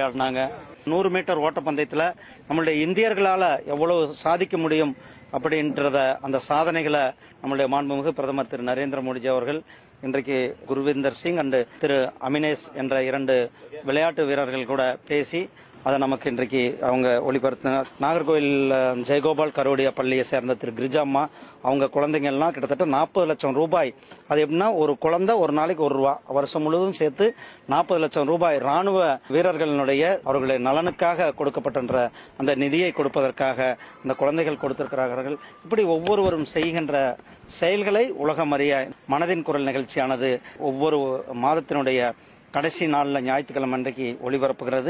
விளையாடினாங்க நூறு மீட்டர் ஓட்டப்பந்தயத்தில் நம்மளுடைய இந்தியர்களால் எவ்வளவு சாதிக்க முடியும் அப்படின்றத அந்த சாதனைகளை நம்மளுடைய மாண்புமிகு பிரதமர் திரு நரேந்திர மோடிஜி அவர்கள் இன்றைக்கு குருவிந்தர் சிங் அண்டு திரு அமினேஷ் என்ற இரண்டு விளையாட்டு வீரர்கள் கூட பேசி அதை நமக்கு இன்றைக்கு அவங்க ஒளிபரத்து நாகர்கோவில் அஹ், ஜெயகோபால் கரோடியா பள்ளியை சேர்ந்த திரு கிரிஜாம்மா அவங்க குழந்தைங்க எல்லாம் கிட்டத்தட்ட நாற்பது லட்சம் ரூபாய் அது எப்படின்னா ஒரு குழந்தை ஒரு நாளைக்கு ஒரு ரூபா வருஷம் முழுவதும் சேர்த்து நாற்பது லட்சம் ரூபாய் ராணுவ வீரர்களினுடைய அவர்களுடைய நலனுக்காக கொடுக்கப்பட்ட அந்த நிதியை கொடுப்பதற்காக அந்த குழந்தைகள் கொடுத்திருக்கிறார்கள் இப்படி ஒவ்வொருவரும் செய்கின்ற செயல்களை உலகம் அறிய மனதின் குரல் நிகழ்ச்சியானது ஒவ்வொரு மாதத்தினுடைய கடைசி நாளில் ஞாயிற்றுக்கிழமை அன்றைக்கு ஒளிபரப்புகிறது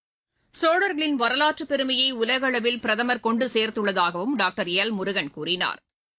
சோழர்களின் வரலாற்று பெருமையை உலகளவில் பிரதமர் கொண்டு சேர்த்துள்ளதாகவும் டாக்டர் எல் முருகன் கூறினார்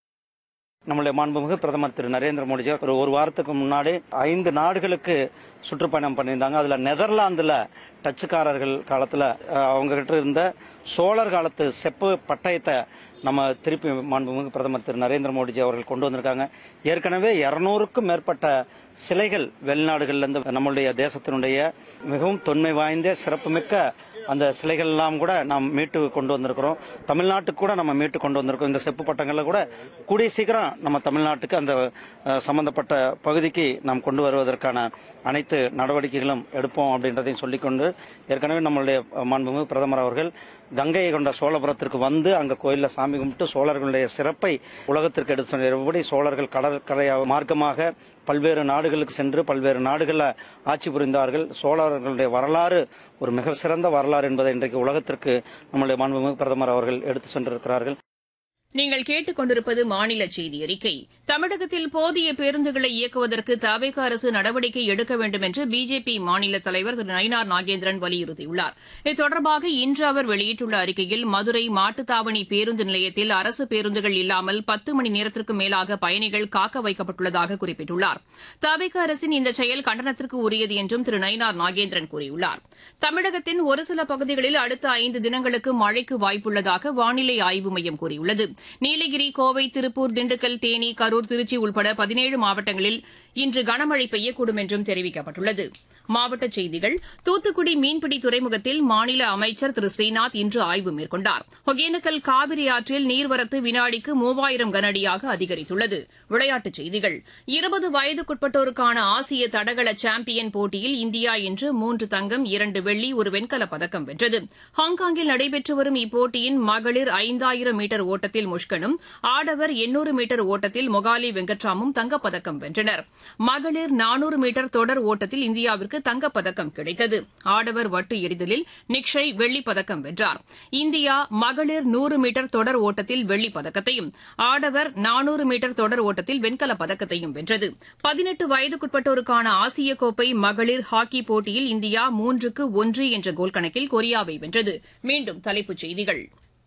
நம்முடைய மாண்புமிகு பிரதமர் திரு நரேந்திர மோடிஜி ஒரு ஒரு வாரத்துக்கு முன்னாடி ஐந்து நாடுகளுக்கு சுற்றுப்பயணம் பண்ணியிருந்தாங்க அதுல நெதர்லாந்துல டச்சுக்காரர்கள் காலத்துல அஹ், அவங்க கிட்ட இருந்த சோழர் காலத்து செப்பு பட்டயத்தை நம்ம திருப்பி மாண்புமிகு பிரதமர் திரு நரேந்திர மோடிஜி அவர்கள் கொண்டு வந்திருக்காங்க ஏற்கனவே இருநூறுக்கும் மேற்பட்ட சிலைகள் வெளிநாடுகள்ல இருந்து நம்மளுடைய தேசத்தினுடைய மிகவும் தொன்மை வாய்ந்த சிறப்புமிக்க அந்த சிலைகள் எல்லாம் கூட நாம் மீட்டு கொண்டு வந்திருக்கிறோம் தமிழ்நாட்டுக்கு கூட நம்ம மீட்டு கொண்டு வந்திருக்கோம் இந்த செப்பு பட்டங்கள்ல கூட கூடிய சீக்கிரம் நம்ம தமிழ்நாட்டுக்கு அந்த அஹ், சம்பந்தப்பட்ட பகுதிக்கு நாம் கொண்டு வருவதற்கான அனைத்து நடவடிக்கைகளும் எடுப்போம் அப்படின்றதையும் சொல்லிக்கொண்டு ஏற்கனவே நம்மளுடைய அஹ், மாண்புமிகு பிரதமர் அவர்கள் கங்கையை கொண்ட சோழபுரத்திற்கு வந்து அங்க கோயில்ல சாமி கும்பிட்டு சோழர்களுடைய சிறப்பை உலகத்திற்கு எடுத்து சொன்னார் எப்படி சோழர்கள் கடற்கரை மார்க்கமாக பல்வேறு நாடுகளுக்கு சென்று பல்வேறு நாடுகளில் ஆட்சி புரிந்தார்கள் சோழர்களுடைய வரலாறு ஒரு மிக சிறந்த வரலாறு என்பதை இன்றைக்கு உலகத்திற்கு நம்முடைய மாண்புமிகு பிரதமர் அவர்கள் எடுத்து சென்றிருக்கிறார்கள் நீங்கள் கேட்டுக்கொண்டிருப்பது மாநில செய்தி அறிக்கை தமிழகத்தில் போதிய பேருந்துகளை இயக்குவதற்கு தவேக அரசு நடவடிக்கை எடுக்க வேண்டும் என்று பிஜேபி மாநில தலைவர் திரு நயினார் நாகேந்திரன் வலியுறுத்தியுள்ளார் இது தொடர்பாக இன்று அவர் வெளியிட்டுள்ள அறிக்கையில் மதுரை மாட்டுத்தாவணி பேருந்து நிலையத்தில் அரசு பேருந்துகள் இல்லாமல் பத்து மணி நேரத்திற்கு மேலாக பயணிகள் காக்க வைக்கப்பட்டுள்ளதாக குறிப்பிட்டுள்ளார் தவேக அரசின் இந்த செயல் கண்டனத்திற்கு உரியது என்றும் திரு நயினார் நாகேந்திரன் கூறியுள்ளார் தமிழகத்தின் ஒரு சில பகுதிகளில் அடுத்த ஐந்து தினங்களுக்கு மழைக்கு வாய்ப்புள்ளதாக வானிலை ஆய்வு மையம் கூறியுள்ளது நீலகிரி கோவை திருப்பூர் திண்டுக்கல் தேனி கரூர் திருச்சி உள்பட பதினேழு மாவட்டங்களில் இன்று கனமழை பெய்யக்கூடும் என்றும் தெரிவிக்கப்பட்டுள்ளது மாவட்டச் செய்திகள் தூத்துக்குடி மீன்பிடி துறைமுகத்தில் மாநில அமைச்சர் திரு ஸ்ரீநாத் இன்று ஆய்வு மேற்கொண்டார் ஒகேனக்கல் காவிரி ஆற்றில் நீர்வரத்து வினாடிக்கு மூவாயிரம் கனஅடியாக அதிகரித்துள்ளது விளையாட்டுச் செய்திகள் இருபது வயதுக்குட்பட்டோருக்கான ஆசிய தடகள சாம்பியன் போட்டியில் இந்தியா இன்று மூன்று தங்கம் இரண்டு வெள்ளி ஒரு வெண்கலப் பதக்கம் வென்றது ஹாங்காங்கில் நடைபெற்று வரும் இப்போட்டியின் மகளிர் ஐந்தாயிரம் மீட்டர் ஓட்டத்தில் முஷ்கனும் ஆடவர் எண்ணூறு மீட்டர் ஓட்டத்தில் மொகாலி வெங்கட்ராமும் தங்கப்பதக்கம் வென்றனர் மகளிர் நானூறு மீட்டர் தொடர் ஓட்டத்தில் இந்தியாவிற்கு தங்கப்பதக்கம் கிடைத்தது ஆடவர் வட்டு எறிதலில் நிக்ஷய் வெள்ளிப் பதக்கம் வென்றார் இந்தியா மகளிர் நூறு மீட்டர் தொடர் ஓட்டத்தில் வெள்ளிப் பதக்கத்தையும் ஆடவர் நானூறு மீட்டர் தொடர் ஓட்டத்தில் வெண்கலப் பதக்கத்தையும் வென்றது பதினெட்டு வயதுக்குட்பட்டோருக்கான ஆசிய கோப்பை மகளிர் ஹாக்கி போட்டியில் இந்தியா மூன்றுக்கு ஒன்று என்ற கோல் கணக்கில் கொரியாவை வென்றது மீண்டும் தலைப்புச் செய்திகள்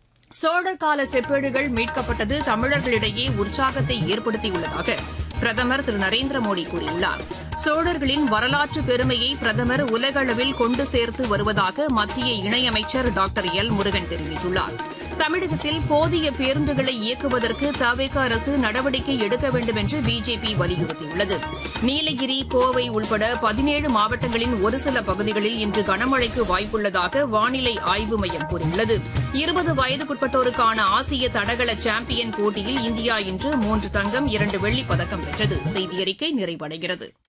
சோழர் கால செப்பேடுகள் மீட்கப்பட்டது தமிழர்களிடையே உற்சாகத்தை ஏற்படுத்தியுள்ளதாக பிரதமர் திரு நரேந்திர மோடி கூறியுள்ளார் சோழர்களின் வரலாற்று பெருமையை பிரதமர் உலகளவில் கொண்டு சேர்த்து வருவதாக மத்திய இணையமைச்சர் டாக்டர் எல் முருகன் தெரிவித்துள்ளார் தமிழகத்தில் போதிய பேருந்துகளை இயக்குவதற்கு தவேக அரசு நடவடிக்கை எடுக்க வேண்டும் என்று பிஜேபி வலியுறுத்தியுள்ளது நீலகிரி கோவை உள்பட பதினேழு மாவட்டங்களின் ஒரு சில பகுதிகளில் இன்று கனமழைக்கு வாய்ப்புள்ளதாக வானிலை ஆய்வு மையம் கூறியுள்ளது இருபது வயதுக்குட்பட்டோருக்கான ஆசிய தடகள சாம்பியன் போட்டியில் இந்தியா இன்று மூன்று தங்கம் இரண்டு வெள்ளிப் பதக்கம் வென்றது செய்தியறிக்கை நிறைவடைகிறது